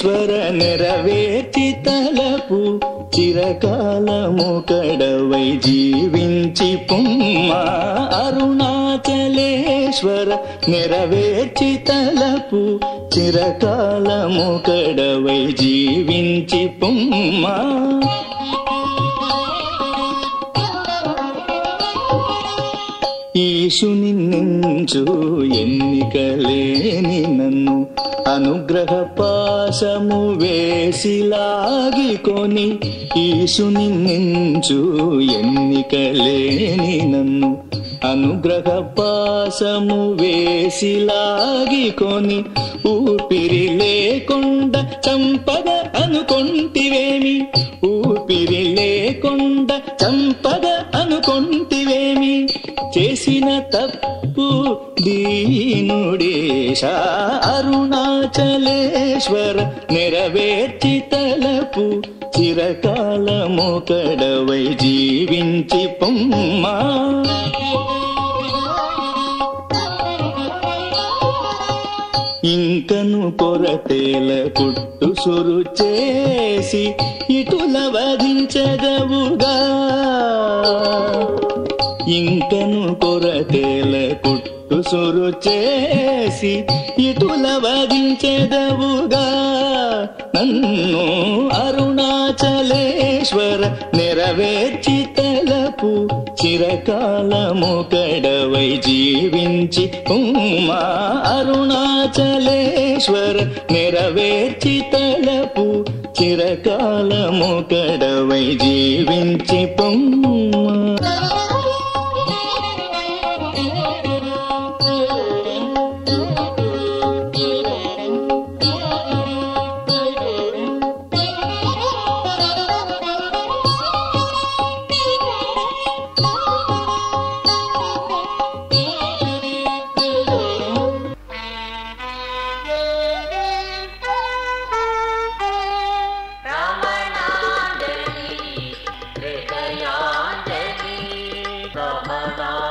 చలేశ్వర నెరవేర్చి తలపు చిరకాలము కడవై జీవించి పుమ్మ అరుణాచలేశ్వర నెరవేర్చి తలపు చిరకాలము కడవై జీవించి పుమ్మ ఈశుని నించు ఎన్నికలేని నన్ను అనుగ్రహ పాశము వేసి లాగికొని ఈశుని నించు ఎన్నికలేని నన్ను అనుగ్రహ పాశము వేసి లాగికొని ఊపిరి లేకుండా చంపద అనుకొంటివేమి ఊపిరి లేకుండా చంపద అనుకొంటివేమి చేసిన తప్పు దీనుడేశ అరుణాచలేశ్వర నెరవేర్చి తలపు చిరకాలము కడవై జీవించి పొమ్మా ఇంకను కొరతేల పుట్టు సురు చేసి ఇటుల వధించదవుగా ఇంకను కొరతేల కుట్టు సురు చేసి ఇటుల వధించెదవుగా నన్ను అరుణాచలేశ్వర నెరవేర్చి తలపు చిరకాలము కడవై జీవించి ఉమ్మా అరుణాచలేశ్వర నెరవేర్చి తలపు చిరకాలము కడవై జీవించి పొమ్మా రమణాంజలి హృదయాంజలి రమణా